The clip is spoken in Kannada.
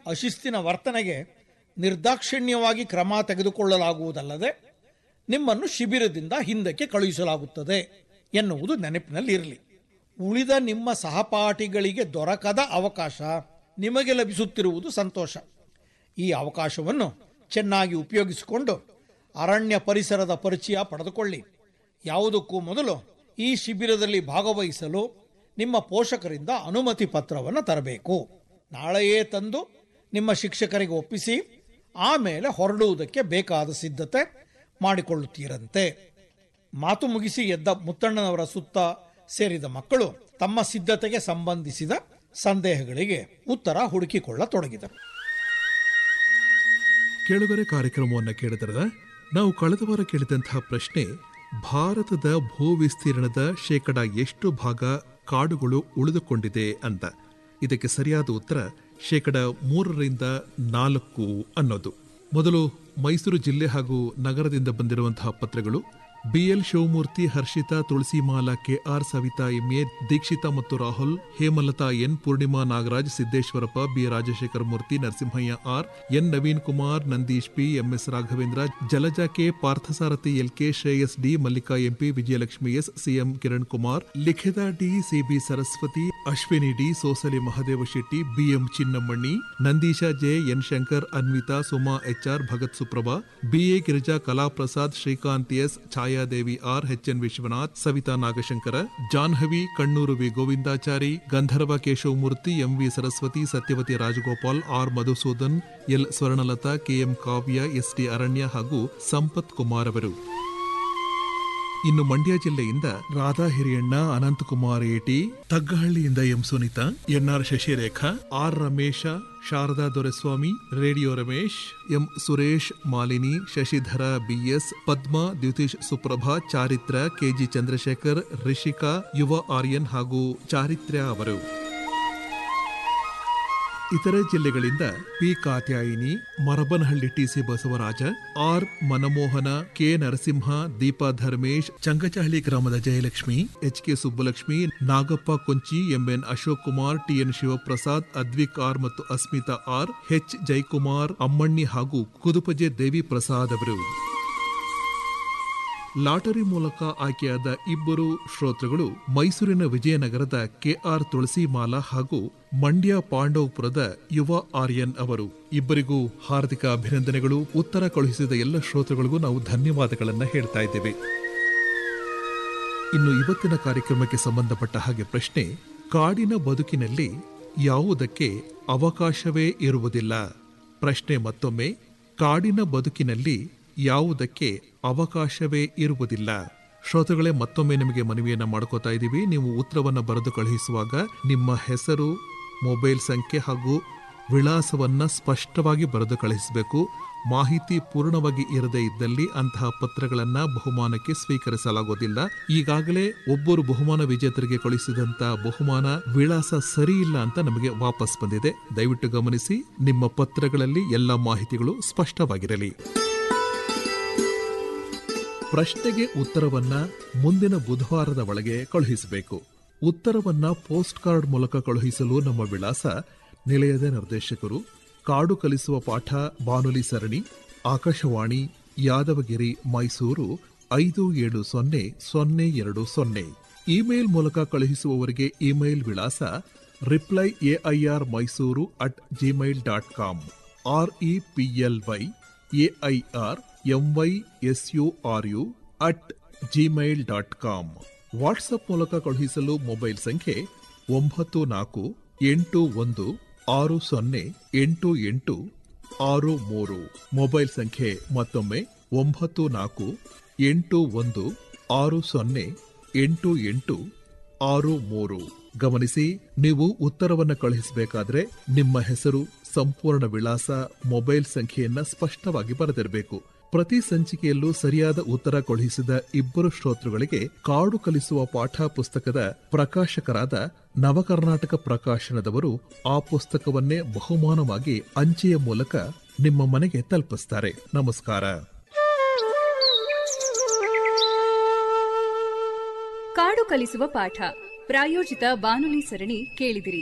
ಅಶಿಸ್ತಿನ ವರ್ತನೆಗೆ ನಿರ್ದಾಕ್ಷಿಣ್ಯವಾಗಿ ಕ್ರಮ ತೆಗೆದುಕೊಳ್ಳಲಾಗುವುದಲ್ಲದೆ ನಿಮ್ಮನ್ನು ಶಿಬಿರದಿಂದ ಹಿಂದಕ್ಕೆ ಕಳುಹಿಸಲಾಗುತ್ತದೆ ಎನ್ನುವುದು ನೆನಪಿನಲ್ಲಿರಲಿ ಉಳಿದ ನಿಮ್ಮ ಸಹಪಾಠಿಗಳಿಗೆ ದೊರಕದ ಅವಕಾಶ ನಿಮಗೆ ಲಭಿಸುತ್ತಿರುವುದು ಸಂತೋಷ ಈ ಅವಕಾಶವನ್ನು ಚೆನ್ನಾಗಿ ಉಪಯೋಗಿಸಿಕೊಂಡು ಅರಣ್ಯ ಪರಿಸರದ ಪರಿಚಯ ಪಡೆದುಕೊಳ್ಳಿ ಯಾವುದಕ್ಕೂ ಮೊದಲು ಈ ಶಿಬಿರದಲ್ಲಿ ಭಾಗವಹಿಸಲು ನಿಮ್ಮ ಪೋಷಕರಿಂದ ಅನುಮತಿ ಪತ್ರವನ್ನು ತರಬೇಕು ನಾಳೆಯೇ ತಂದು ನಿಮ್ಮ ಶಿಕ್ಷಕರಿಗೆ ಒಪ್ಪಿಸಿ ಆಮೇಲೆ ಹೊರಡುವುದಕ್ಕೆ ಬೇಕಾದ ಸಿದ್ಧತೆ ಮಾಡಿಕೊಳ್ಳುತ್ತೀರಂತೆ ಮಾತು ಮುಗಿಸಿ ಎದ್ದ ಮುತ್ತಣ್ಣನವರ ಸುತ್ತ ಸೇರಿದ ಮಕ್ಕಳು ತಮ್ಮ ಸಿದ್ಧತೆಗೆ ಸಂಬಂಧಿಸಿದ ಸಂದೇಹಗಳಿಗೆ ಉತ್ತರ ಹುಡುಕಿಕೊಳ್ಳತೊಡಗಿದರು ಕೇಳುಗರೆ ಕಾರ್ಯಕ್ರಮವನ್ನು ಕೇಳಿದ್ರದ ನಾವು ಕಳೆದ ವಾರ ಕೇಳಿದಂತಹ ಪ್ರಶ್ನೆ ಭಾರತದ ಭೂ ವಿಸ್ತೀರ್ಣದ ಶೇಕಡ ಎಷ್ಟು ಭಾಗ ಕಾಡುಗಳು ಉಳಿದುಕೊಂಡಿದೆ ಅಂತ ಇದಕ್ಕೆ ಸರಿಯಾದ ಉತ್ತರ ಶೇಕಡ ಮೂರರಿಂದ ನಾಲ್ಕು ಅನ್ನೋದು ಮೊದಲು ಮೈಸೂರು ಜಿಲ್ಲೆ ಹಾಗೂ ನಗರದಿಂದ ಬಂದಿರುವಂತಹ ಪತ್ರಗಳು BL Shivamurthy Harshitha Tulasimala KR Savitha MA Dikshitha ಮತ್ತು Rahul Hemalatha N Poornima Nagaraj Siddeshwarappa B Rajashekara Murthy Narasimhaiah R N Naveen Kumar Nandish P MS Raghavendra Jalaja K Parthasarathi LK Shreyas D Mallika MP Vijayalakshmi S CM Kiran Kumar Likhitha D CB Saraswathi Ashwini D Sosale Mahadeva Shetty BM Chinnammanni Nandisha J N Shankar Anvitha Suma HR Bhagath Suprabha BA Girija Kalaprasad Srikanth S Chhaya Devi R N Vishwanath Savitha Nagashankara Jahnavi Kannur V Govindachari Gandharva Keshavamurthy MV Saraswathi Satyavathi Rajagopal R Madhusudan L Swarnalatha KM Kavya SD Aranya ಹಾಗೂ ಸಂಪತ್ ಕುಮಾರ್ ಅವರು ಇನ್ನು ಮಂಡ್ಯ ಜಿಲ್ಲೆಯಿಂದ ರಾಧಾ ಹಿರಿಯಣ್ಣ ಅನಂತಕುಮಾರ್ ಏಟಿ ತಗ್ಗಹಳ್ಳಿಯಿಂದ M Sunitha NR Shashirekha R Ramesha Sharada Doreswamy radio Ramesh M Suresh Malini Shashidhara BS Padma Dyutish Suprabha Charitra KG Chandrashekar Rishika Yuva Aryan ಹಾಗೂ ಚಾರಿತ್ರ್ಯ ಅವರು ಇತರೆ ಜಿಲ್ಲೆಗಳಿಂದ P Katyayini Marabanahalli TC Basavaraja R Manmohan K Narasimha Deepa Dharmesh Changachahalli ಗ್ರಾಮದ Jayalakshmi H K Subbalakshmi Nagappa Konchi MN Ashok Kumar TN Shivaprasad Advik R ಮತ್ತು ಅಸ್ಮಿತಾ ಆರ್ ಎಚ್ ಜಯಕುಮಾರ್ ಅಮ್ಮಣ್ಣಿ ಹಾಗೂ ಕುದುಪಜೆ ದೇವಿ ಪ್ರಸಾದ್ ಅವರು ಲಾಟರಿ ಮೂಲಕ ಆಯ್ಕೆಯಾದ ಇಬ್ಬರು ಶ್ರೋತೃಗಳು ಮೈಸೂರಿನ ವಿಜಯನಗರದ ಕೆಆರ್ ತುಳಸಿಮಾಲಾ ಹಾಗೂ ಮಂಡ್ಯ ಪಾಂಡವಪುರದ ಯುವ ಆರ್ಯನ್ ಅವರು ಇಬ್ಬರಿಗೂ ಹಾರ್ದಿಕ ಅಭಿನಂದನೆಗಳು ಉತ್ತರ ಕಳುಹಿಸಿದ ಎಲ್ಲ ಶ್ರೋತೃಗಳಿಗೂ ನಾವು ಧನ್ಯವಾದಗಳನ್ನ ಹೇಳ್ತಾ ಇದ್ದೇವೆ ಇನ್ನು ಇವತ್ತಿನ ಕಾರ್ಯಕ್ರಮಕ್ಕೆ ಸಂಬಂಧಪಟ್ಟ ಹಾಗೆ ಪ್ರಶ್ನೆ ಕಾಡಿನ ಬದುಕಿನಲ್ಲಿ ಯಾವುದಕ್ಕೆ ಅವಕಾಶವೇ ಇರುವುದಿಲ್ಲ ಪ್ರಶ್ನೆ ಮತ್ತೊಮ್ಮೆ ಕಾಡಿನ ಬದುಕಿನಲ್ಲಿ ಯಾವುದಕ್ಕೆ ಅವಕಾಶವೇ ಇರುವುದಿಲ್ಲ ಶ್ರೋತೃಗಳೇ ಮತ್ತೊಮ್ಮೆ ನಿಮಗೆ ಮನವಿಯನ್ನ ಮಾಡ್ಕೋತಾ ಇದ್ದೀವಿ ನೀವು ಉತ್ತರವನ್ನು ಬರೆದು ಕಳುಹಿಸುವಾಗ ನಿಮ್ಮ ಹೆಸರು ಮೊಬೈಲ್ ಸಂಖ್ಯೆ ಹಾಗೂ ವಿಳಾಸವನ್ನ ಸ್ಪಷ್ಟವಾಗಿ ಬರೆದು ಕಳುಹಿಸಬೇಕು ಮಾಹಿತಿ ಪೂರ್ಣವಾಗಿ ಇರದೇ ಇದ್ದಲ್ಲಿ ಅಂತಹ ಪತ್ರಗಳನ್ನ ಬಹುಮಾನಕ್ಕೆ ಸ್ವೀಕರಿಸಲಾಗುವುದಿಲ್ಲ ಈಗಾಗಲೇ ಒಬ್ಬರು ಬಹುಮಾನ ವಿಜೇತರಿಗೆ ಕಳುಹಿಸಿದಂತ ಬಹುಮಾನ ವಿಳಾಸ ಸರಿ ಇಲ್ಲ ಅಂತ ನಮಗೆ ವಾಪಸ್ ಬಂದಿದೆ ದಯವಿಟ್ಟು ಗಮನಿಸಿ ನಿಮ್ಮ ಪತ್ರಗಳಲ್ಲಿ ಎಲ್ಲ ಮಾಹಿತಿಗಳು ಸ್ಪಷ್ಟವಾಗಿರಲಿ ಪ್ರಶ್ನೆಗೆ ಉತ್ತರವನ್ನ ಮುಂದಿನ ಬುಧವಾರದ ಒಳಗೆ ಕಳುಹಿಸಬೇಕು ಉತ್ತರವನ್ನ ಪೋಸ್ಟ್ ಕಾರ್ಡ್ ಮೂಲಕ ಕಳುಹಿಸಲು ನಮ್ಮ ವಿಳಾಸ ನಿಲಯದ ನಿರ್ದೇಶಕರು ಕಾಡು ಕಲಿಸುವ ಪಾಠ ಬಾನುಲಿ ಸರಣಿ ಆಕಾಶವಾಣಿ ಯಾದವಗಿರಿ ಮೈಸೂರು ಐದು ಏಳು ಸೊನ್ನೆ ಸೊನ್ನೆ ಎರಡು ಸೊನ್ನೆ ಇಮೇಲ್ ಮೂಲಕ ಕಳುಹಿಸುವವರಿಗೆ ಇಮೇಲ್ ವಿಳಾಸ reply AIR Mysuru at Gmail dot com R E P L Y AIR MY S U R U at Gmail dot com WhatsApp ಮೂಲಕ ಕಳುಹಿಸಲು ಮೊಬೈಲ್ ಸಂಖ್ಯೆ ಒಂಬತ್ತು ನಾಲ್ಕು ಎಂಟು ಒಂದು ಆರು ಸೊನ್ನೆ ಎಂಟು ಎಂಟು ಆರು ಮೂರು ಮೊಬೈಲ್ ಸಂಖ್ಯೆ ಮತ್ತೊಮ್ಮೆ ಒಂಬತ್ತು ನಾಲ್ಕು ಎಂಟು ಒಂದು ಆರು ಸೊನ್ನೆ ಎಂಟು ಎಂಟು ಆರು ಮೂರು ಗಮನಿಸಿ ನೀವು ಉತ್ತರವನ್ನು ಕಳುಹಿಸಬೇಕಾದ್ರೆ ನಿಮ್ಮ ಹೆಸರು ಸಂಪೂರ್ಣ ವಿಳಾಸ ಮೊಬೈಲ್ ಸಂಖ್ಯೆಯನ್ನ ಸ್ಪಷ್ಟವಾಗಿ ಬರೆದಿರಬೇಕು ಪ್ರತಿ ಸಂಚಿಕೆಯಲ್ಲೂ ಸರಿಯಾದ ಉತ್ತರ ಕಳುಹಿಸಿದ ಇಬ್ಬರು ಶ್ರೋತೃಗಳಿಗೆ ಕಾಡು ಕಲಿಸುವ ಪಾಠ ಪುಸ್ತಕದ ಪ್ರಕಾಶಕರಾದ ನವಕರ್ನಾಟಕ ಪ್ರಕಾಶನದವರು ಆ ಪುಸ್ತಕವನ್ನೇ ಬಹುಮಾನವಾಗಿ ಅಂಚೆಯ ಮೂಲಕ ನಿಮ್ಮ ಮನೆಗೆ ತಲುಪಿಸ್ತಾರೆ ನಮಸ್ಕಾರ ಕಾಡು ಕಲಿಸುವ ಪಾಠ ಪ್ರಾಯೋಜಿತ ಬಾನುಲಿ ಸರಣಿ ಕೇಳಿದಿರಿ